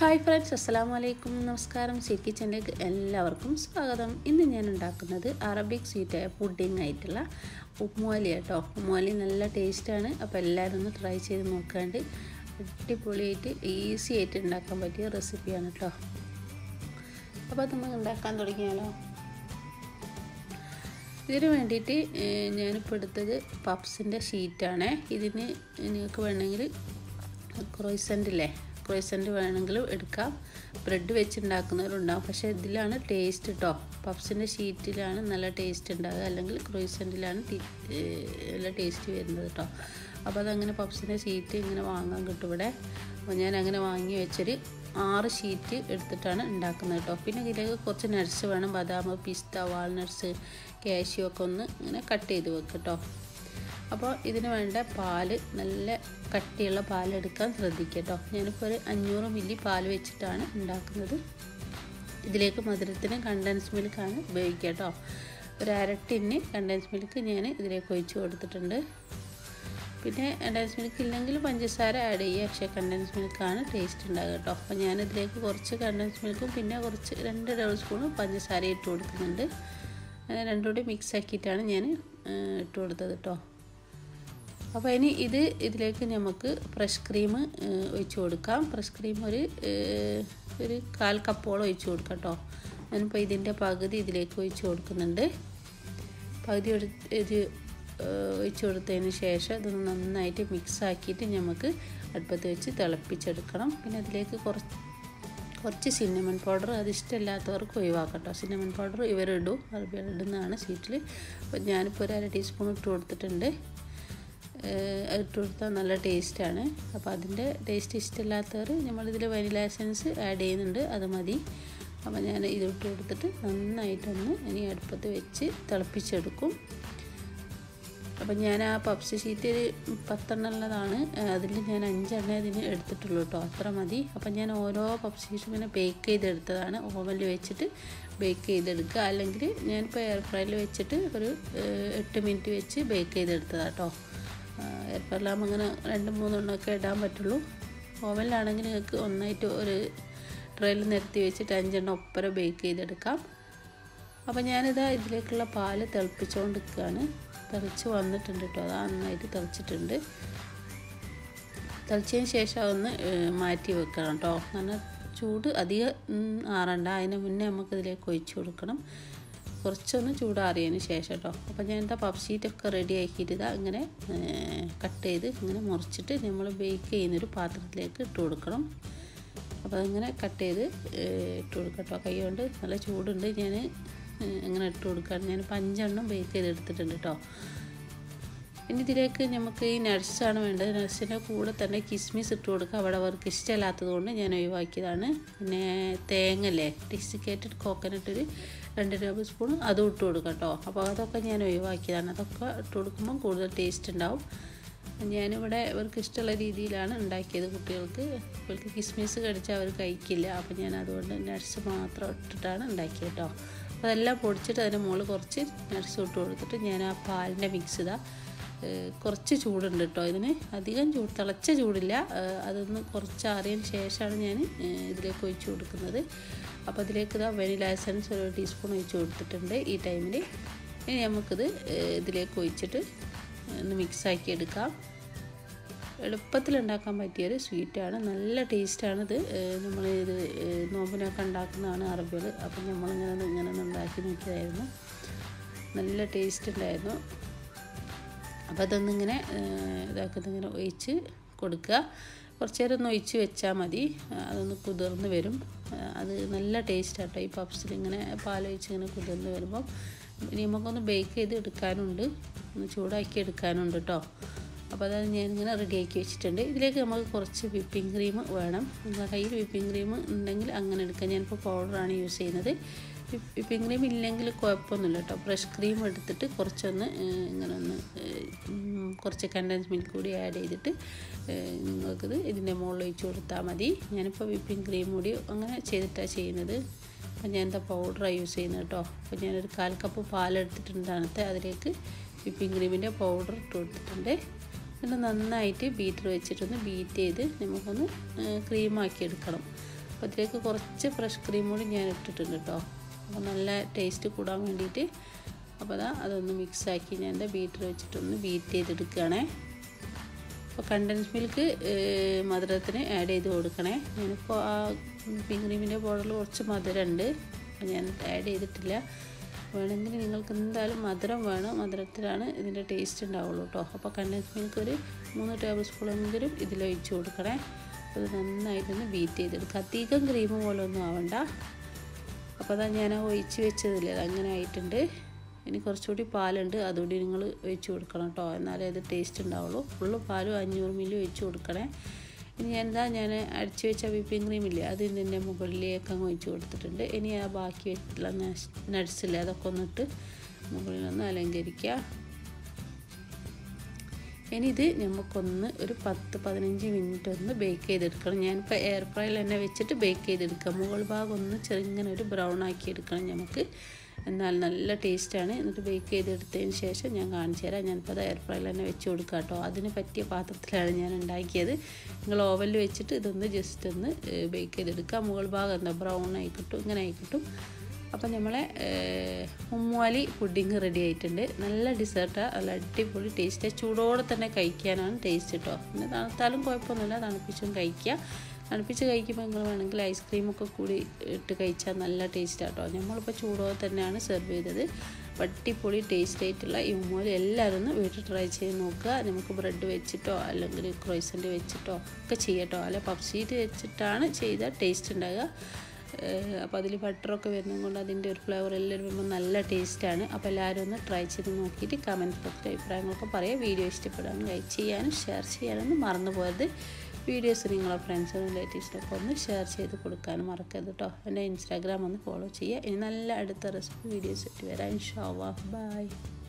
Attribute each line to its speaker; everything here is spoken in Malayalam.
Speaker 1: ഹായ് ഫ്രണ്ട്സ് അസ്സാം വലൈക്കും നമസ്കാരം സീ കിച്ചണിലേക്ക് എല്ലാവർക്കും സ്വാഗതം ഇന്ന് ഞാൻ ഉണ്ടാക്കുന്നത് അറബിക് സ്വീറ്റായ പുഡിംഗ് ആയിട്ടുള്ള ഉപ്പുമാലി കേട്ടോ ഉപ്പുമാലി നല്ല ടേസ്റ്റാണ് അപ്പോൾ എല്ലാവരും ഒന്ന് ട്രൈ ചെയ്ത് നോക്കാണ്ട് അടിപൊളിയായിട്ട് ഈസി ആയിട്ട് ഉണ്ടാക്കാൻ പറ്റിയ റെസിപ്പിയാണ് കേട്ടോ അപ്പോൾ അത് നമുക്ക് ഉണ്ടാക്കാൻ തുടങ്ങിയാലോ ഇതിന് വേണ്ടിയിട്ട് ഞാനിപ്പോൾ എടുത്തത് പപ്സിൻ്റെ ഷീറ്റാണ് ഇതിന് നിങ്ങൾക്ക് വേണമെങ്കിൽ ക്രോയ്സൻ്റ് ഇല്ലേ ക്രോയ്സൻ്റ് വേണമെങ്കിലും എടുക്കാം ബ്രെഡ് വെച്ചുണ്ടാക്കുന്നവരുണ്ടാവും പക്ഷേ ഇതിലാണ് ടേസ്റ്റ് കേട്ടോ പപ്സിൻ്റെ ഷീറ്റിലാണ് നല്ല ടേസ്റ്റ് ഉണ്ടാകുക അല്ലെങ്കിൽ ക്രോയ്സൻറ്റിലാണ് നല്ല ടേസ്റ്റ് വരുന്നത് കേട്ടോ അപ്പോൾ അതങ്ങനെ പപ്സിൻ്റെ ഷീറ്റ് ഇങ്ങനെ വാങ്ങാൻ കിട്ടും ഇവിടെ അപ്പോൾ ഞാൻ അങ്ങനെ വാങ്ങി വെച്ചൊരു ആറ് ഷീറ്റ് എടുത്തിട്ടാണ് ഉണ്ടാക്കുന്നത് കേട്ടോ പിന്നെ ഇതിലേക്ക് കുറച്ച് നട്ട്സ് വേണം ബദാം പിസ്ത വാൾനട്ട്സ് കാഷ്യൂ ഒക്കെ ഒന്ന് ഇങ്ങനെ കട്ട് ചെയ്ത് വെക്കും കേട്ടോ അപ്പോൾ ഇതിന് വേണ്ട പാല് നല്ല കട്ടിയുള്ള പാലെടുക്കാൻ ശ്രദ്ധിക്കുക കേട്ടോ ഞാനിപ്പോൾ ഒരു അഞ്ഞൂറ് മില്ലി പാൽ വെച്ചിട്ടാണ് ഉണ്ടാക്കുന്നത് ഇതിലേക്ക് മധുരത്തിന് കണ്ടൻസ് മിൽക്കാണ് ഉപയോഗിക്കുക കേട്ടോ ഒരു അര ടിന്ന് കണ്ടൻസ് മിൽക്ക് ഞാൻ ഇതിലേക്ക് ഒഴിച്ച് കൊടുത്തിട്ടുണ്ട് പിന്നെ കണ്ടൻസ് മിൽക്ക് ഇല്ലെങ്കിൽ പഞ്ചസാര ആഡ് ചെയ്യുക പക്ഷേ കണ്ടൻസ് മിൽക്കാണ് ടേസ്റ്റ് ഉണ്ടാകുക കേട്ടോ അപ്പോൾ ഞാനിതിലേക്ക് കുറച്ച് കണ്ടൻസ് മിൽക്കും പിന്നെ കുറച്ച് രണ്ട് ടേബിൾ സ്പൂൺ പഞ്ചസാര ഇട്ട് കൊടുക്കുന്നുണ്ട് അങ്ങനെ രണ്ടും കൂടി മിക്സ് ആക്കിയിട്ടാണ് ഞാൻ ഇട്ട് കൊടുത്തത് കേട്ടോ അപ്പോൾ ഇനി ഇത് ഇതിലേക്ക് നമുക്ക് ഫ്രഷ് ക്രീം ഒഴിച്ച് കൊടുക്കാം ഫ്രഷ് ക്രീം ഒരു ഒരു കാൽ കപ്പോളം ഒഴിച്ച് കൊടുക്കാം കേട്ടോ ഞാനിപ്പോൾ ഇതിൻ്റെ പകുതി ഇതിലേക്ക് ഒഴിച്ച് കൊടുക്കുന്നുണ്ട് പകുതി ഇത് ഒഴിച്ച് കൊടുത്തതിന് ശേഷം ഇതൊന്ന് നന്നായിട്ട് മിക്സ് ആക്കിയിട്ട് നമുക്ക് അടുപ്പത്ത് വെച്ച് തിളപ്പിച്ചെടുക്കണം പിന്നെ അതിലേക്ക് കുറച്ച് കുറച്ച് സിന്നമൺ പൗഡർ അത് ഇഷ്ടമില്ലാത്തവർക്ക് ഒഴിവാക്കട്ടോ സിന്നമൺ പൗഡർ ഇവരിടും അറബികൾ ഇടുന്നതാണ് സ്വീറ്റിൽ അപ്പോൾ ഞാനിപ്പോൾ ഒരു അര ടീസ്പൂൺ ഇട്ട് കൊടുത്തിട്ടുണ്ട് ഇട്ട് കൊടുത്താൽ നല്ല ടേസ്റ്റാണ് അപ്പോൾ അതിൻ്റെ ടേസ്റ്റ് ഇഷ്ടമില്ലാത്തവർ നമ്മളിതിൽ വനില എസൻസ് ആഡ് ചെയ്യുന്നുണ്ട് അത് മതി അപ്പോൾ ഞാൻ ഇതിട്ട് കൊടുത്തിട്ട് നന്നായിട്ടൊന്ന് ഇനി അടുപ്പത്ത് വെച്ച് തിളപ്പിച്ചെടുക്കും അപ്പം ഞാൻ ആ പപ്സ് ഷീറ്റ് പത്തെണ്ണം ഉള്ളതാണ് അതിൽ ഞാൻ അഞ്ചെണ്ണ ഇതിന് എടുത്തിട്ടുള്ളൂ കേട്ടോ അത്ര മതി അപ്പം ഞാൻ ഓരോ പപ്സ് ഷീറ്റും ഇങ്ങനെ ബേക്ക് ചെയ്തെടുത്തതാണ് ഓവനിൽ വെച്ചിട്ട് ബേക്ക് ചെയ്തെടുക്കുക അല്ലെങ്കിൽ ഞാനിപ്പോൾ എയർ ഫ്രൈയിൽ വെച്ചിട്ട് ഒരു എട്ട് മിനിറ്റ് വെച്ച് ബേക്ക് ചെയ്തെടുത്തതാണ് കേട്ടോ എയർ ഫ്രൈലാകുമ്പോൾ അങ്ങനെ രണ്ട് മൂന്നെണ്ണമൊക്കെ ഇടാൻ പറ്റുള്ളൂ ഓവനിലാണെങ്കിൽ നിങ്ങൾക്ക് ഒന്നായിട്ട് ഒരു ട്രെയിൽ നിരത്തി വെച്ചിട്ട് അഞ്ചെണ്ണം ഒപ്പര ബേക്ക് ചെയ്തെടുക്കാം അപ്പോൾ ഞാനിതാ ഇതിലേക്കുള്ള പാല് തിളപ്പിച്ചുകൊണ്ടിരിക്കുകയാണ് തിളച്ച് വന്നിട്ടുണ്ട് കേട്ടോ അത് നന്നായിട്ട് തിളച്ചിട്ടുണ്ട് തിളച്ചതിന് ശേഷം അതൊന്ന് മാറ്റി വെക്കണം കേട്ടോ കാരണം ചൂട് അധികം ആറണ്ട അതിന് മുന്നേ നമുക്കിതിലേക്ക് ഒഴിച്ച് കൊടുക്കണം കുറച്ചൊന്ന് ചൂടാറിയതിന് ശേഷം കേട്ടോ അപ്പോൾ ഞാൻ എന്താ പഫ് ഷീറ്റൊക്കെ റെഡി ആക്കിയിട്ട് ഇതാ ഇങ്ങനെ കട്ട് ചെയ്ത് ഇങ്ങനെ മുറിച്ചിട്ട് നമ്മൾ ബേക്ക് ചെയ്യുന്നൊരു പാത്രത്തിലേക്ക് ഇട്ട് കൊടുക്കണം അപ്പോൾ അതിങ്ങനെ കട്ട് ചെയ്ത് ഇട്ട് കൊടുക്കാം കേട്ടോ കൈ കൊണ്ട് നല്ല ചൂടുണ്ട് ഞാൻ ഇങ്ങനെ ഇട്ട് കൊടുക്കുകയാണ് ഞാനിപ്പോൾ അഞ്ചെണ്ണം ബേക്ക് ചെയ്ത് എടുത്തിട്ടുണ്ട് കേട്ടോ ഇനി ഇതിലേക്ക് നമുക്ക് ഈ നട്ട്സാണ് വേണ്ടത് നട്ട്സിൻ്റെ കൂടെ തന്നെ കിസ്മിസ് ഇട്ട് കൊടുക്കുക അവിടെ അവർക്ക് ഇഷ്ടമില്ലാത്തത് കൊണ്ട് ഞാൻ ഒഴിവാക്കിയതാണ് പിന്നെ തേങ്ങല്ലേ ഡിസിക്കേറ്റഡ് കോക്കനട്ട് ഒരു രണ്ട് ടേബിൾ സ്പൂൺ അതും ഇട്ട് കൊടുക്കാം കേട്ടോ അപ്പോൾ അതൊക്കെ ഞാൻ ഒഴിവാക്കിയതാണ് അതൊക്കെ ഇട്ട് കൊടുക്കുമ്പോൾ കൂടുതൽ ടേസ്റ്റ് ഉണ്ടാവും ഞാനിവിടെ ഇവർക്ക് ഇഷ്ടമുള്ള രീതിയിലാണ് ഉണ്ടാക്കിയത് കുട്ടികൾക്ക് ഇവർക്ക് കിസ്മിസ് കടിച്ചാൽ അവർ കഴിക്കില്ല അപ്പോൾ ഞാൻ അതുകൊണ്ട് നട്ട്സ് മാത്രം ഇട്ടിട്ടാണ് ഉണ്ടാക്കിയത് കേട്ടോ അപ്പോൾ അതെല്ലാം പൊടിച്ചിട്ട് അതിൻ്റെ മുകളിൽ കുറച്ച് നട്ട്സ് ഇട്ട് കൊടുത്തിട്ട് ഞാൻ ആ പാലിൻ്റെ മിക്സ് ഇതാ കുറച്ച് ചൂടുണ്ട് കേട്ടോ ഇതിന് അധികം ചൂട് തിളച്ച ചൂടില്ല അതൊന്ന് കുറച്ച് അറിയതിന് ശേഷമാണ് ഞാൻ ഇതിലേക്ക് ഒഴിച്ച് കൊടുക്കുന്നത് അപ്പോൾ ഇതിലേക്ക് ഇതാ വെനില എസൻസ് ഒരു ടീസ്പൂൺ ഒഴിച്ച് കൊടുത്തിട്ടുണ്ട് ഈ ടൈമിൽ ഇനി നമുക്കിത് ഇതിലേക്ക് ഒഴിച്ചിട്ട് ഒന്ന് മിക്സാക്കി എടുക്കാം എളുപ്പത്തിൽ ഉണ്ടാക്കാൻ പറ്റിയൊരു സ്വീറ്റാണ് നല്ല ടേസ്റ്റാണിത് നമ്മൾ ഇത് നോമ്പിനൊക്കെ ഉണ്ടാക്കുന്നതാണ് അറബികൾ അപ്പം നമ്മളിങ്ങനെ ഇങ്ങനെ ഉണ്ടാക്കി നോക്കിയതായിരുന്നു നല്ല ടേസ്റ്റ് ഉണ്ടായിരുന്നു അപ്പോൾ അതൊന്നിങ്ങനെ ഇതാക്കുന്നത് ഇങ്ങനെ ഒഴിച്ച് കൊടുക്കുക കുറച്ച് നേരം ഒന്ന് ഒഴിച്ച് വെച്ചാൽ മതി അതൊന്ന് കുതിർന്ന് വരും അത് നല്ല ടേസ്റ്റ് ആട്ടോ ഈ പപ്സിൽ ഇങ്ങനെ പാലൊഴിച്ച് ഇങ്ങനെ കുതിർന്ന് വരുമ്പം ഇനി നമുക്കൊന്ന് ബേക്ക് ചെയ്ത് എടുക്കാനുണ്ട് ഒന്ന് ചൂടാക്കി എടുക്കാനുണ്ട് കേട്ടോ അപ്പോൾ അത് ഞാനിങ്ങനെ റെഡിയാക്കി വെച്ചിട്ടുണ്ട് ഇതിലേക്ക് നമുക്ക് കുറച്ച് വിപ്പിംഗ് ക്രീം വേണം നിങ്ങളുടെ കയ്യിൽ വിപ്പിംഗ് ക്രീം ഉണ്ടെങ്കിൽ അങ്ങനെ എടുക്കാം ഞാനിപ്പോൾ പൗഡറാണ് യൂസ് ചെയ്യുന്നത് വിപ്പിംഗ് ക്രീം ഇല്ലെങ്കിൽ കുഴപ്പമൊന്നുമില്ല കേട്ടോ ഫ്രഷ് ക്രീം എടുത്തിട്ട് കുറച്ചൊന്ന് ഇങ്ങനെ ഒന്ന് കുറച്ച് കണ്ടൻസ് മിൽക്ക് കൂടി ആഡ് ചെയ്തിട്ട് നിങ്ങൾക്കിത് ഇതിൻ്റെ മുകളിൽ ഒഴിച്ച് കൊടുത്താൽ മതി ഞാനിപ്പോൾ വിപ്പിംഗ് ക്രീം കൂടി അങ്ങനെ ചെയ്തിട്ടാണ് ചെയ്യുന്നത് അപ്പോൾ ഞാൻ എന്താ പൗഡറാണ് യൂസ് ചെയ്യുന്നത് കേട്ടോ അപ്പോൾ ഞാനൊരു കാൽ കപ്പ് പാലെടുത്തിട്ടുണ്ട് തണുത്ത് അതിലേക്ക് വിപ്പിംഗ് ക്രീമിൻ്റെ പൗഡർ ഇട്ട് കൊടുത്തിട്ടുണ്ട് എന്നിട്ട് നന്നായിട്ട് ബീറ്റർ വെച്ചിട്ടൊന്ന് ബീറ്റ് ചെയ്ത് നമുക്കൊന്ന് ക്രീമാക്കി എടുക്കണം അപ്പോൾ ഇതിലേക്ക് കുറച്ച് ഫ്രഷ് ക്രീം കൂടി ഞാൻ ഇട്ടിട്ടുണ്ട് കേട്ടോ അപ്പോൾ നല്ല ടേസ്റ്റ് കൂടാൻ വേണ്ടിയിട്ട് അപ്പോൾ അതാ അതൊന്ന് മിക്സാക്കി ഞാൻ എന്താ ബീറ്റർ വെച്ചിട്ടൊന്ന് ബീറ്റ് ചെയ്തെടുക്കുകയാണേ അപ്പോൾ കണ്ടൻസ് മിൽക്ക് മധുരത്തിന് ആഡ് ചെയ്ത് കൊടുക്കണേ ഞാനിപ്പോൾ ആ വിപ്പിംഗ് ക്രീമിൻ്റെ പൗഡറിൽ കുറച്ച് മധുരമുണ്ട് അപ്പോൾ ഞാൻ ആഡ് ചെയ്തിട്ടില്ല വേണമെങ്കിൽ നിങ്ങൾക്ക് എന്തായാലും മധുരം വേണം മധുരത്തിലാണ് ഇതിൻ്റെ ടേസ്റ്റ് ഉണ്ടാവുള്ളൂ കേട്ടോ അപ്പോൾ കണ്ടൻസ് മിൽക്ക് ഒരു മൂന്ന് ടേബിൾ സ്പൂണെങ്കിലും ഇതിലൊഴിച്ച് കൊടുക്കണേ അത് നന്നായിട്ടൊന്ന് ബീറ്റ് ചെയ്തെടുക്കുക അധികം ക്രീം പോലെ ഒന്നും ആവണ്ട അപ്പോൾ അതാ ഞാൻ ഒഴിച്ച് വെച്ചതില്ലേ അത് അങ്ങനെ ആയിട്ടുണ്ട് ഇനി കുറച്ചുകൂടി പാലുണ്ട് അതുകൂടി നിങ്ങൾ ഒഴിച്ച് കൊടുക്കണം കേട്ടോ എന്നാലേ ഇത് ടേസ്റ്റ് ഉണ്ടാവുള്ളൂ ഫുള്ള് പാലും അഞ്ഞൂറ് മില്ലി ഒഴിച്ച് കൊടുക്കണേ ഇനി എന്താ ഞാൻ അടിച്ച് വെച്ച വിപ്പിംഗ് ക്രീം ഇല്ലേ അത് ഇതിൻ്റെ മുകളിലേക്ക് അങ്ങ് ഒഴിച്ച് കൊടുത്തിട്ടുണ്ട് ഇനി ആ ബാക്കി വെച്ചിട്ടുള്ള നട്സില്ലേ അതൊക്കെ ഒന്നിട്ട് മുകളിലൊന്ന് അലങ്കരിക്കുക ഇനി ഇത് നമുക്കൊന്ന് ഒരു പത്ത് പതിനഞ്ച് മിനിറ്റ് ഒന്ന് ബേക്ക് ചെയ്തെടുക്കണം ഞാനിപ്പോൾ എയർ ഫ്രൈയിൽ തന്നെ വെച്ചിട്ട് ബേക്ക് ചെയ്തെടുക്കാം മുകൾ ഭാഗം ഒന്ന് ചെറുങ്ങനെ ഒരു ബ്രൗൺ ആക്കി എടുക്കണം നമുക്ക് എന്നാൽ നല്ല ടേസ്റ്റാണ് എന്നിട്ട് ബേക്ക് ചെയ്തെടുത്തതിന് ശേഷം ഞാൻ കാണിച്ചു തരാം ഞാനിപ്പോൾ അത് എയർ ഫ്രൈയിൽ തന്നെ വെച്ച് കൊടുക്കാം കേട്ടോ അതിന് പറ്റിയ പാത്രത്തിലാണ് ഞാൻ ഉണ്ടാക്കിയത് നിങ്ങൾ ഓവനിൽ വെച്ചിട്ട് ഇതൊന്ന് ജസ്റ്റ് ഒന്ന് ബേക്ക് ചെയ്തെടുക്കുക മുകൾ ഭാഗം എന്താ ബ്രൗൺ ആയി കിട്ടും ഇങ്ങനെ ആയി കിട്ടും അപ്പം നമ്മളെ ഉമ്മാലി പുഡിങ് റെഡി ആയിട്ടുണ്ട് നല്ല ഡിസേർട്ടാണ് നല്ല അടിപൊളി ടേസ്റ്റ് ചൂടോടെ തന്നെ കഴിക്കാനാണ് ടേസ്റ്റ് കേട്ടോ പിന്നെ തണുത്താലും കുഴപ്പമൊന്നുമില്ല തണുപ്പിച്ചും കഴിക്കുക തണുപ്പിച്ച് കഴിക്കുമ്പോൾ നിങ്ങൾ വേണമെങ്കിൽ ഐസ്ക്രീമൊക്കെ കൂടി ഇട്ട് കഴിച്ചാൽ നല്ല ടേസ്റ്റാണ് കേട്ടോ നമ്മളിപ്പോൾ ചൂടോടെ തന്നെയാണ് സെർവ് ചെയ്തത് അടിപൊളി ടേസ്റ്റ് ആയിട്ടുള്ള ഈ ഉമ്മോല് എല്ലാവരും ഒന്ന് വീട്ടിൽ ട്രൈ ചെയ്ത് നോക്കുക നമുക്ക് ബ്രെഡ് വെച്ചിട്ടോ അല്ലെങ്കിൽ ക്രോയ്സൻ്റ് വെച്ചിട്ടോ ഒക്കെ ചെയ്യട്ടോ അല്ലെ പപ്സീറ്റ് വെച്ചിട്ടാണ് ചെയ്താൽ ടേസ്റ്റ് ഉണ്ടാകുക അപ്പോൾ അതിൽ ബട്ടറൊക്കെ വരുന്നത് കൊണ്ട് അതിൻ്റെ ഒരു ഫ്ലേവർ എല്ലാവരും വരുമ്പോൾ നല്ല ടേസ്റ്റാണ് അപ്പോൾ എല്ലാവരും ഒന്ന് ട്രൈ ചെയ്ത് നോക്കിയിട്ട് കമൻറ്റ് ബോക്സിൽ അഭിപ്രായങ്ങളൊക്കെ പറയാം വീഡിയോ ഇഷ്ടപ്പെടാൻ ലൈക്ക് ചെയ്യാനും ഷെയർ ചെയ്യാനൊന്നും മറന്നു പോകരുത് വീഡിയോസ് നിങ്ങളെ ഫ്രണ്ട്സിനും റിലേറ്റീവ്സിനൊക്കെ ഒന്ന് ഷെയർ ചെയ്ത് കൊടുക്കാനും മറക്കരുത് കേട്ടോ എൻ്റെ ഇൻസ്റ്റാഗ്രാം ഒന്ന് ഫോളോ ചെയ്യുക ഇനി നല്ല അടുത്ത റെസിപ്പി വീഡിയോസ് ഇട്ട് വരാം ഇൻഷാ ബൈ